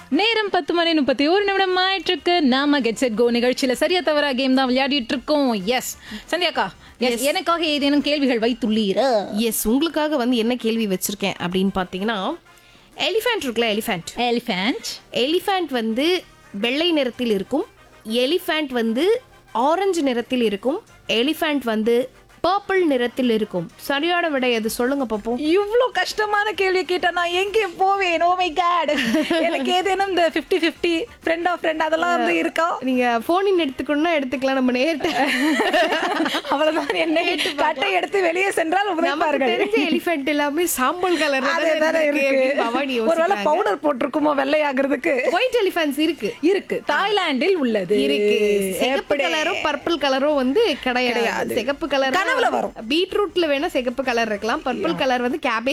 நேரம் பத்து மணி முப்பத்தி ஒரு நிமிடம் ஆயிட்டிருக்கு நாம கெட் செட் கோ நிகழ்ச்சியில சரியா தவறா கேம் தான் விளையாடிட்டு இருக்கோம் எஸ் சந்தியாக்கா எஸ் எனக்காக ஏதேனும் கேள்விகள் வைத்துள்ளீரா எஸ் உங்களுக்காக வந்து என்ன கேள்வி வச்சிருக்கேன் அப்படின்னு பார்த்தீங்கன்னா எலிஃபேண்ட் இருக்குல்ல எலிஃபேண்ட் எலிஃபேண்ட் எலிஃபேண்ட் வந்து வெள்ளை நிறத்தில் இருக்கும் எலிஃபேண்ட் வந்து ஆரஞ்சு நிறத்தில் இருக்கும் எலிஃபேண்ட் வந்து பர்பிள் நிறத்தில் இருக்கும் சரியான விடை அது சொல்லுங்க பாப்போம் இவ்ளோ கஷ்டமான கேள்வி கேட்டா நான் எங்கே போவேன் ஓ மை காட் எனக்கு ஏதேனும் இந்த 50 50 ஃப்ரெண்ட் ஆஃப் ஃப்ரெண்ட் அதெல்லாம் வந்து இருக்கா நீங்க போனின் எடுத்துக்கணும்னா எடுத்துக்கலாம் நம்ம நேர்ட்ட அவ்வளவுதான் என்ன கட்டை எடுத்து வெளியே சென்றால் நமக்கு உதைப்பார்கள் தெரிஞ்ச எலிஃபென்ட் எல்லாமே சாம்பல் கலர் அதேதானே இருக்கு ஒருவேளை பவுடர் போட்டிருக்குமோ வெள்ளையாகிறதுக்கு ஒயிட் எலிஃபென்ட்ஸ் இருக்கு இருக்கு தாய்லாந்தில் உள்ளது இருக்கு சிகப்பு எப்படி? கலரும் பர்பிள் கலரும் வந்து கிடையாது சிகப்பு கலர் கனவுல வரும். பீட்ரூட்ல வேணா சிகப்பு கலர் இருக்கலாம் பர்பிள் கலர் வந்து கேபேஜ்